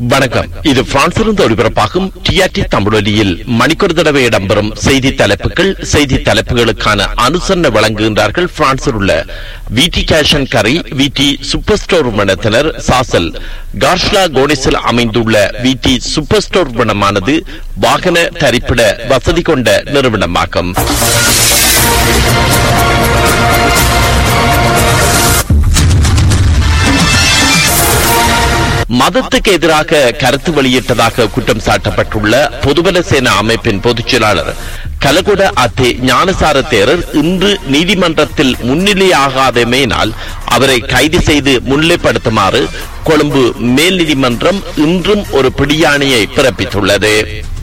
வணக்கம் இது பிரான்சிலிருந்து ஒளிபரப்பாகும் டிஆர்டி தமிழொலியில் மணிக்கொரு தடவை இடம்பெறும் செய்தி தலைப்புகள் செய்தி தலைப்புகளுக்கான அனுசரணை வழங்குகின்றார்கள் பிரான்சில் உள்ள விடி கேஷன் கரை விடி சூப்பர் ஸ்டோர் நிறுவனத்தினர் சாசல் கார்ஷ்லா கோனிஸில் அமைந்துள்ள விடி சூப்பர் ஸ்டோர் நிறுவனமானது வாகன தரிப்பிட வசதி கொண்ட நிறுவனமாகும் மதத்துக்கு எதிராக கருத்து வெளியிட்டதாக குற்றம் சாட்டப்பட்டுள்ள பொதுபல சேனா அமைப்பின் பொதுச் செயலாளர் கலகுட அத்தே ஞானசார தேரர் இன்று நீதிமன்றத்தில் முன்னிலையாகாதமையினால் அவரை கைது செய்து முன்னிலைப்படுத்துமாறு கொழும்பு மேல் நீதிமன்றம் இன்றும் ஒரு பிடியாணையை பிறப்பித்துள்ளது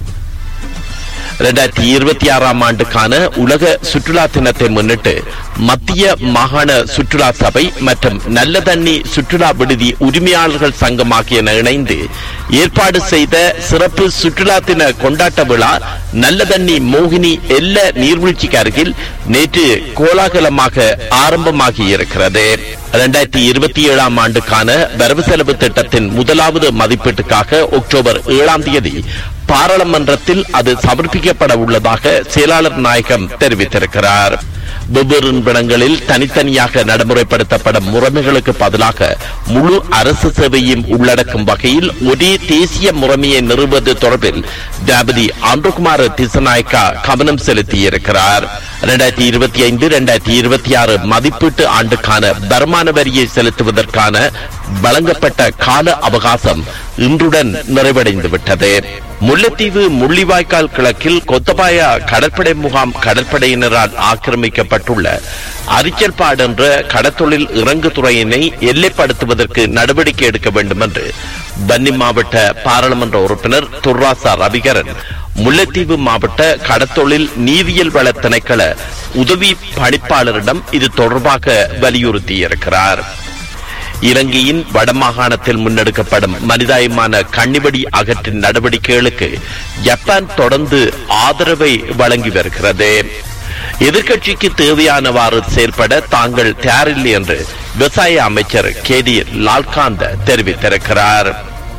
இரண்டாயிரத்தி இருபத்தி ஆறாம் ஆண்டுக்கான உலக சுற்றுலா தினத்தை முன்னிட்டு மத்திய மாகாண சுற்றுலா சபை மற்றும் நல்ல தண்ணி சுற்றுலா விடுதி உரிமையாளர்கள் சங்கம் ஆகியன இணைந்து ஏற்பாடு செய்த சிறப்பு சுற்றுலா தின கொண்டாட்ட விழா நல்ல தண்ணி மோகினி எல்ல நீர்வீழ்ச்சிக்கு அருகில் நேற்று கோலாகலமாக ஆரம்பமாகி இருக்கிறது இரண்டாயிரத்தி இருபத்தி ஏழாம் ஆண்டுக்கான வரவு செலவு திட்டத்தின் முதலாவது மதிப்பீட்டுக்காக அக்டோபர் ஏழாம் தேதி பாராளுமன்றத்தில் அது சமர்ப்பிக்கப்பட உள்ளதாக செயலாளர் நாயகம் தெரிவித்திருக்கிறார் வெவ்வேறு நிறுவனங்களில் தனித்தனியாக நடைமுறைப்படுத்தப்படும் முறைமைகளுக்கு பதிலாக முழு அரசு சேவையும் உள்ளடக்கும் வகையில் ஒரே தேசிய முறைமையை நிறுவுவது தொடர்பில் ஜனாபதி ஆண்டுகுமார் திசநாயக்கா கவனம் செலுத்தியிருக்கிறார் இரண்டாயிரத்தி இருபத்தி ஐந்து இரண்டாயிரத்தி இருபத்தி ஆறு மதிப்பீட்டு ஆண்டுக்கான வருமான வரியை செலுத்துவதற்கான வழங்கப்பட்ட கால அவகாசம் இன்றுடன் நிறைவடைந்து விட்டது முல்லைத்தீவு முள்ளிவாய்க்கால் கிழக்கில் கொத்தபாயா கடற்படை முகாம் கடற்படையினரால் ஆக்கிரமிக்கப்பட்டுள்ள அரிச்சல்பாடு என்ற கடத்தொழில் இறங்கு துறையினை எல்லைப்படுத்துவதற்கு நடவடிக்கை எடுக்க வேண்டும் என்று பன்னி மாவட்ட பாராளுமன்ற உறுப்பினர் துர்ராசா ரவிகரன் முல்லைத்தீவு மாவட்ட கடத்தொழில் நீரியல் வள திணைக்கள உதவி பணிப்பாளரிடம் இது தொடர்பாக வலியுறுத்தியிருக்கிறார் இலங்கையின் வடமாகாணத்தில் முன்னெடுக்கப்படும் மனிதாயமான கண்ணிவடி அகற்றின் நடவடிக்கைகளுக்கு ஜப்பான் தொடர்ந்து ஆதரவை வழங்கி வருகிறது எதிர்க்கட்சிக்கு தேவையானவாறு செயல்பட தாங்கள் தயாரில்லை என்று விவசாய அமைச்சர் கே டி லால்காந்த் தெரிவித்திருக்கிறார்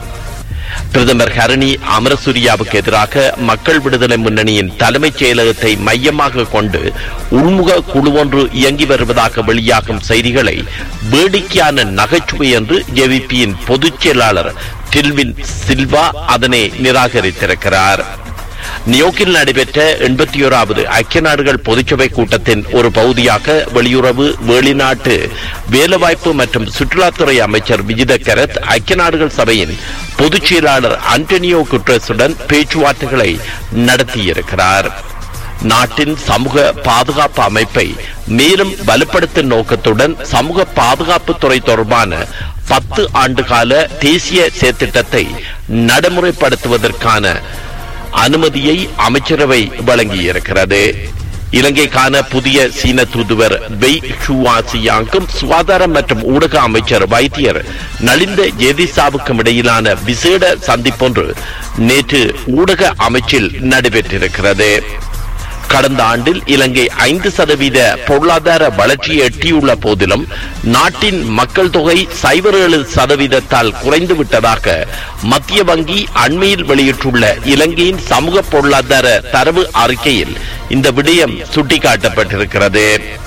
பிரதமர் ஹரணி அமரசூரியாவுக்கு எதிராக மக்கள் விடுதலை முன்னணியின் தலைமைச் செயலகத்தை மையமாக கொண்டு உள்முக குழு ஒன்று இயங்கி வருவதாக வெளியாகும் செய்திகளை வேடிக்கையான நகைச்சுவை என்று ஜேவிபியின் பொதுச் செயலாளர் டில்வின் சில்வா அதனை நிராகரித்திருக்கிறார் நியோக்கில் நடைபெற்ற எண்பத்தி ஓராவது ஐக்கிய நாடுகள் பொதுச்சபை கூட்டத்தின் ஒரு பகுதியாக வெளியுறவு வெளிநாட்டு வேலைவாய்ப்பு மற்றும் சுற்றுலாத்துறை அமைச்சர் விஜித கரத் ஐக்கிய நாடுகள் சபையின் பொதுச் செயலாளர் அண்டோனியோ குட்ரஸுடன் பேச்சுவார்த்தைகளை நடத்தியிருக்கிறார் நாட்டின் சமூக பாதுகாப்பு அமைப்பை மேலும் வலுப்படுத்தும் நோக்கத்துடன் சமூக பாதுகாப்பு துறை தொடர்பான பத்து ஆண்டுகால தேசிய செயற்திட்டத்தை நடைமுறைப்படுத்துவதற்கான அனுமதியை அமைச்சரவை வழங்கியிருக்கிறது இலங்கைக்கான புதிய சீன தூதுவர் வெய் ஷுவாசியாங்கும் சுகாதாரம் மற்றும் ஊடக அமைச்சர் வைத்தியர் நலிந்த ஜெதிசாவுக்கும் இடையிலான விசேட சந்திப்பொன்று நேற்று ஊடக அமைச்சில் நடைபெற்றிருக்கிறது கடந்த ஆண்டில் இலங்கை ஐந்து சதவீத பொருளாதார வளர்ச்சியை எட்டியுள்ள போதிலும் நாட்டின் மக்கள் தொகை சைபர் ஏழு சதவீதத்தால் குறைந்து விட்டதாக மத்திய வங்கி அண்மையில் வெளியிட்டுள்ள இலங்கையின் சமூக பொருளாதார தரவு அறிக்கையில் இந்த விடயம் சுட்டிக்காட்டப்பட்டிருக்கிறது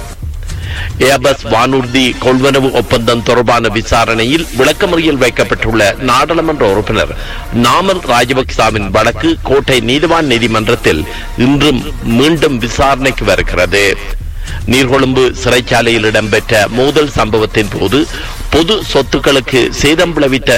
ஏபஸ் வானூர்தி கொள்வனவு ஒப்பந்தம் தொடர்பான விசாரணையில் விளக்கமறியல் வைக்கப்பட்டுள்ள நாடாளுமன்ற உறுப்பினர் நாமல் ராஜபக்சாவின் வழக்கு கோட்டை நீதிவான் நீதிமன்றத்தில் இன்றும் மீண்டும் விசாரணைக்கு வருகிறது நீர்கொழும்பு சிறைச்சாலையில் இடம்பெற்ற மோதல் சம்பவத்தின் போது பொது சொத்துக்களுக்கு சேதம் விளைவித்த